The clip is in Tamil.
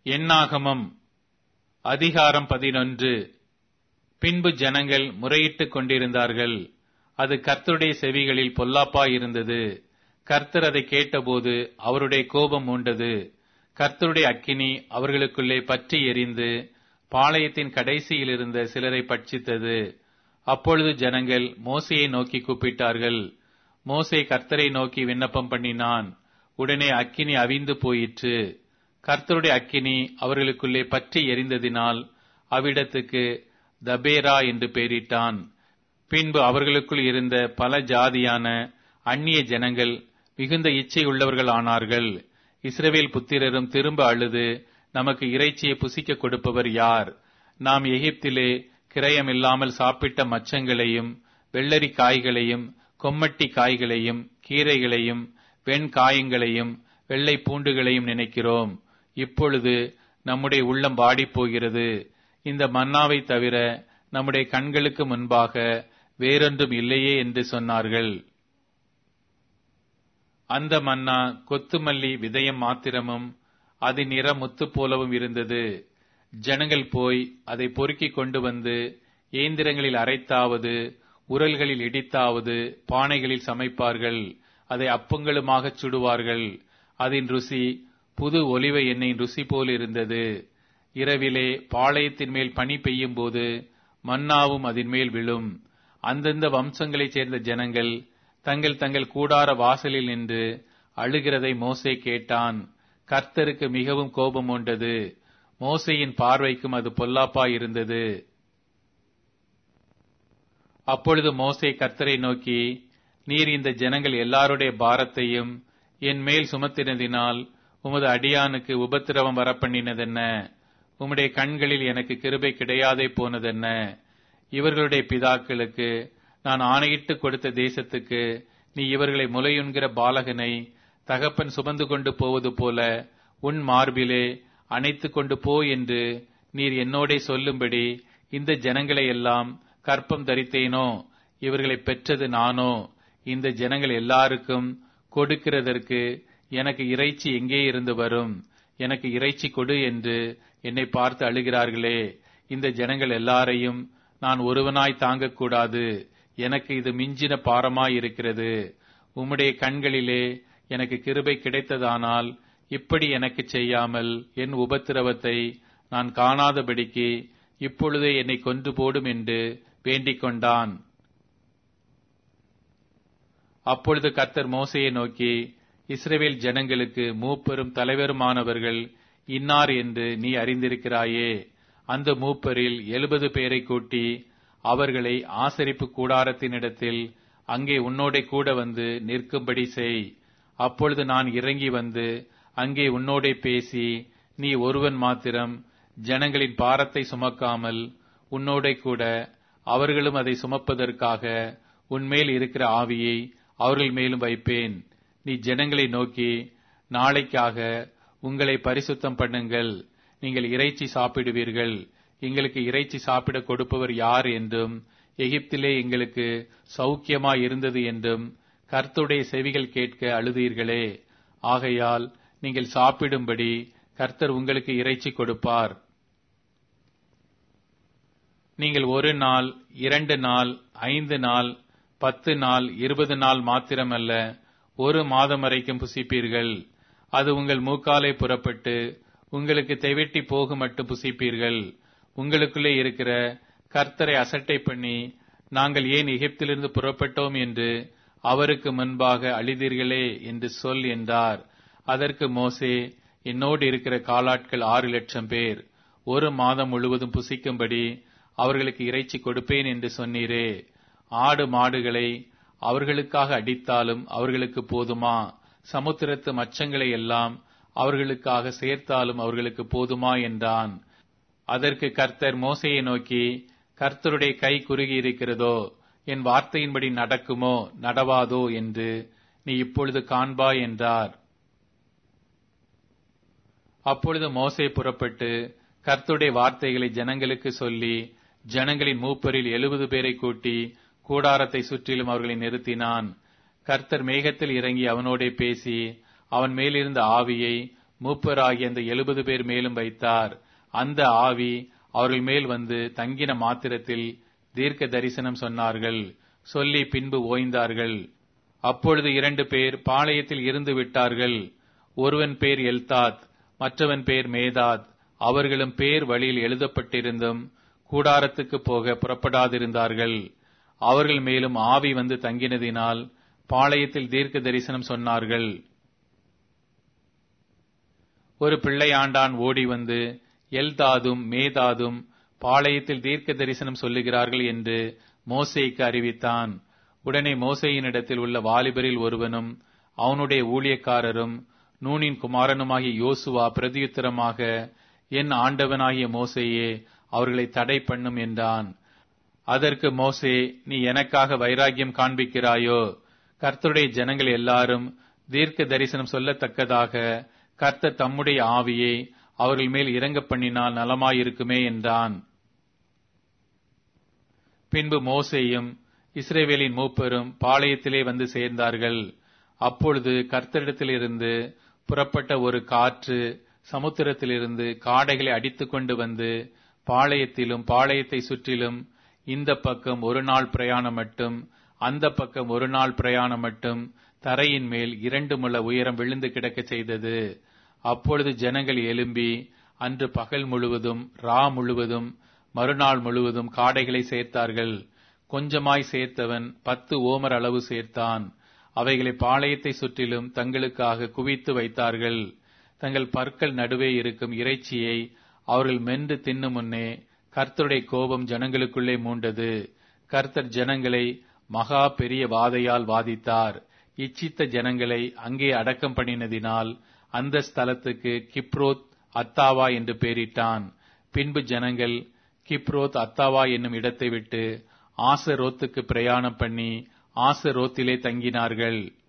எண்ணாகமம் அதிகாரம் பதினொன்று பின்பு ஜனங்கள் முறையிட்டுக் கொண்டிருந்தார்கள் அது கர்த்தருடைய செவிகளில் பொல்லாப்பாயிருந்தது கர்த்தர் அதை கேட்டபோது அவருடைய கோபம் மூண்டது கர்த்தருடைய அக்கினி அவர்களுக்குள்ளே பற்றி எரிந்து பாளையத்தின் கடைசியில் இருந்த சிலரை பட்சித்தது அப்பொழுது ஜனங்கள் மோசையை நோக்கி கூப்பிட்டார்கள் மோசே கர்த்தரை நோக்கி விண்ணப்பம் பண்ணினான் உடனே அக்கினி அவிந்து போயிற்று கர்த்தருடைய அக்கினி அவர்களுக்குள்ளே பற்றி எரிந்ததினால் அவ்விடத்துக்கு தபேரா என்று பெயரிட்டான் பின்பு அவர்களுக்குள் இருந்த பல ஜாதியான அந்நிய ஜனங்கள் மிகுந்த இச்சை உள்ளவர்கள் ஆனார்கள் இஸ்ரவேல் புத்திரரும் திரும்ப அழுது நமக்கு இறைச்சியை புசிக்க கொடுப்பவர் யார் நாம் எகிப்திலே கிரயமில்லாமல் சாப்பிட்ட மச்சங்களையும் வெள்ளரி காய்களையும் கொம்மட்டி காய்களையும் கீரைகளையும் வெண்காயங்களையும் வெள்ளை பூண்டுகளையும் நினைக்கிறோம் இப்பொழுது நம்முடைய உள்ளம் வாடிப் போகிறது இந்த மன்னாவை தவிர நம்முடைய கண்களுக்கு முன்பாக வேறொன்றும் இல்லையே என்று சொன்னார்கள் அந்த மன்னா கொத்துமல்லி விதயம் மாத்திரமும் அதன் நிற முத்து போலவும் இருந்தது ஜனங்கள் போய் அதை பொறுக்கிக் கொண்டு வந்து ஏந்திரங்களில் அரைத்தாவது உரல்களில் இடித்தாவது பானைகளில் சமைப்பார்கள் அதை அப்பங்களுமாக சுடுவார்கள் அதன் ருசி புது ஒலிவ எண்ணெயின் ருசி போல் இருந்தது இரவிலே பாளையத்தின் மேல் பனி பெய்யும் போது மன்னாவும் அதன் மேல் விழும் அந்தந்த வம்சங்களைச் சேர்ந்த ஜனங்கள் தங்கள் தங்கள் கூடார வாசலில் நின்று அழுகிறதை மோசே கேட்டான் கர்த்தருக்கு மிகவும் கோபம் உண்டது மோசையின் பார்வைக்கும் அது பொல்லாப்பா இருந்தது அப்பொழுது மோசே கர்த்தரை நோக்கி நீர் இந்த ஜனங்கள் எல்லாருடைய பாரத்தையும் என் மேல் சுமத்தினதினால் உமது அடியானுக்கு உபத்திரவம் வரப்பண்ணினதென்ன உம்முடைய கண்களில் எனக்கு கிருபை கிடையாதே போனதென்ன இவர்களுடைய பிதாக்களுக்கு நான் ஆணையிட்டு கொடுத்த தேசத்துக்கு நீ இவர்களை முலையுண்கிற பாலகனை தகப்பன் சுமந்து கொண்டு போவது போல உன் மார்பிலே அணைத்து கொண்டு போ என்று நீர் என்னோடே சொல்லும்படி இந்த ஜனங்களை எல்லாம் கற்பம் தரித்தேனோ இவர்களை பெற்றது நானோ இந்த ஜனங்கள் எல்லாருக்கும் கொடுக்கிறதற்கு எனக்கு இறைச்சி எங்கே இருந்து வரும் எனக்கு இறைச்சி கொடு என்று என்னை பார்த்து அழுகிறார்களே இந்த ஜனங்கள் எல்லாரையும் நான் ஒருவனாய் தாங்கக்கூடாது எனக்கு இது மிஞ்சின பாரமாய் இருக்கிறது உம்முடைய கண்களிலே எனக்கு கிருபை கிடைத்ததானால் இப்படி எனக்கு செய்யாமல் என் உபத்திரவத்தை நான் காணாதபடிக்கு இப்பொழுதே என்னை கொன்று போடும் என்று வேண்டிக் கொண்டான் அப்பொழுது கர்த்தர் மோசையை நோக்கி இஸ்ரேவேல் ஜனங்களுக்கு மூப்பரும் தலைவருமானவர்கள் இன்னார் என்று நீ அறிந்திருக்கிறாயே அந்த மூப்பரில் எழுபது பேரை கூட்டி அவர்களை ஆசரிப்பு கூடாரத்தினிடத்தில் அங்கே உன்னோட கூட வந்து நிற்கும்படி செய் அப்பொழுது நான் இறங்கி வந்து அங்கே உன்னோடே பேசி நீ ஒருவன் மாத்திரம் ஜனங்களின் பாரத்தை சுமக்காமல் உன்னோட கூட அவர்களும் அதை சுமப்பதற்காக உன்மேல் இருக்கிற ஆவியை அவர்கள் மேலும் வைப்பேன் நீ ஜனங்களை நோக்கி நாளைக்காக உங்களை பரிசுத்தம் பண்ணுங்கள் நீங்கள் இறைச்சி சாப்பிடுவீர்கள் எங்களுக்கு இறைச்சி சாப்பிட கொடுப்பவர் யார் என்றும் எகிப்திலே எங்களுக்கு சௌக்கியமாய் இருந்தது என்றும் கர்த்துடைய செவிகள் கேட்க அழுதீர்களே ஆகையால் நீங்கள் சாப்பிடும்படி கர்த்தர் உங்களுக்கு இறைச்சி கொடுப்பார் நீங்கள் ஒரு நாள் இரண்டு நாள் ஐந்து நாள் பத்து நாள் இருபது நாள் மாத்திரமல்ல ஒரு மாதம் வரைக்கும் புசிப்பீர்கள் அது உங்கள் மூக்காலை புறப்பட்டு உங்களுக்கு தெவிட்டி போக மட்டும் புசிப்பீர்கள் உங்களுக்குள்ளே இருக்கிற கர்த்தரை அசட்டை பண்ணி நாங்கள் ஏன் எகிப்திலிருந்து புறப்பட்டோம் என்று அவருக்கு முன்பாக அழிதீர்களே என்று சொல் என்றார் அதற்கு மோசே என்னோடு இருக்கிற காலாட்கள் ஆறு லட்சம் பேர் ஒரு மாதம் முழுவதும் புசிக்கும்படி அவர்களுக்கு இறைச்சி கொடுப்பேன் என்று சொன்னீரே ஆடு மாடுகளை அவர்களுக்காக அடித்தாலும் அவர்களுக்கு போதுமா சமுத்திரத்து மச்சங்களை எல்லாம் அவர்களுக்காக சேர்த்தாலும் அவர்களுக்கு போதுமா என்றான் அதற்கு கர்த்தர் மோசையை நோக்கி கர்த்தருடைய கை குறுகி இருக்கிறதோ என் வார்த்தையின்படி நடக்குமோ நடவாதோ என்று நீ இப்பொழுது காண்பாய் என்றார் அப்பொழுது மோசே புறப்பட்டு கர்த்தருடைய வார்த்தைகளை ஜனங்களுக்கு சொல்லி ஜனங்களின் மூப்பரில் எழுபது பேரை கூட்டி கூடாரத்தை சுற்றிலும் அவர்களை நிறுத்தினான் கர்த்தர் மேகத்தில் இறங்கி அவனோடே பேசி அவன் மேலிருந்த ஆவியை மூப்பராகிய அந்த எழுபது பேர் மேலும் வைத்தார் அந்த ஆவி அவர்கள் மேல் வந்து தங்கின மாத்திரத்தில் தீர்க்க தரிசனம் சொன்னார்கள் சொல்லி பின்பு ஓய்ந்தார்கள் அப்பொழுது இரண்டு பேர் பாளையத்தில் இருந்து விட்டார்கள் ஒருவன் பேர் எல்தாத் மற்றவன் பேர் மேதாத் அவர்களும் பேர் வழியில் எழுதப்பட்டிருந்தும் கூடாரத்துக்கு போக புறப்படாதிருந்தார்கள் அவர்கள் மேலும் ஆவி வந்து தங்கினதினால் பாளையத்தில் தீர்க்க தரிசனம் சொன்னார்கள் ஒரு பிள்ளையாண்டான் ஓடி வந்து எல்தாதும் மேதாதும் பாளையத்தில் தீர்க்க தரிசனம் சொல்லுகிறார்கள் என்று மோசேக்கு அறிவித்தான் உடனே மோசையினிடத்தில் உள்ள வாலிபரில் ஒருவனும் அவனுடைய ஊழியக்காரரும் நூனின் குமாரனுமாகிய யோசுவா பிரதியுத்தரமாக என் ஆண்டவனாகிய மோசையே அவர்களை தடை பண்ணும் என்றான் அதற்கு மோசே நீ எனக்காக வைராக்கியம் காண்பிக்கிறாயோ கர்த்தருடைய ஜனங்கள் எல்லாரும் தீர்க்க தரிசனம் சொல்லத்தக்கதாக கர்த்தர் தம்முடைய ஆவியை அவர்கள் மேல் இறங்க பண்ணினால் நலமாயிருக்குமே என்றான் பின்பு மோசேயும் இஸ்ரேவேலின் மூப்பரும் பாளையத்திலே வந்து சேர்ந்தார்கள் அப்பொழுது கர்த்தரிடத்திலிருந்து புறப்பட்ட ஒரு காற்று சமுத்திரத்திலிருந்து காடைகளை அடித்துக் கொண்டு வந்து பாளையத்திலும் பாளையத்தை சுற்றிலும் இந்த பக்கம் ஒரு நாள் பிரயாணம் மட்டும் அந்த பக்கம் ஒரு நாள் பிரயாணம் மட்டும் தரையின் மேல் இரண்டு முழ உயரம் விழுந்து கிடக்க செய்தது அப்பொழுது ஜனங்கள் எழும்பி அன்று பகல் முழுவதும் ரா முழுவதும் மறுநாள் முழுவதும் காடைகளை சேர்த்தார்கள் கொஞ்சமாய் சேர்த்தவன் பத்து ஓமர் அளவு சேர்த்தான் அவைகளை பாளையத்தை சுற்றிலும் தங்களுக்காக குவித்து வைத்தார்கள் தங்கள் பற்கள் நடுவே இருக்கும் இறைச்சியை அவர்கள் மென்று தின்னு முன்னே கர்த்தருடைய கோபம் ஜனங்களுக்குள்ளே மூண்டது கர்த்தர் ஜனங்களை மகா பெரிய வாதையால் வாதித்தார் இச்சித்த ஜனங்களை அங்கே அடக்கம் பண்ணினதினால் அந்த ஸ்தலத்துக்கு கிப்ரோத் அத்தாவா என்று பெயரிட்டான் பின்பு ஜனங்கள் கிப்ரோத் அத்தாவா என்னும் இடத்தை விட்டு ஆசரோத்துக்கு பிரயாணம் பண்ணி ஆசரோத்திலே தங்கினார்கள்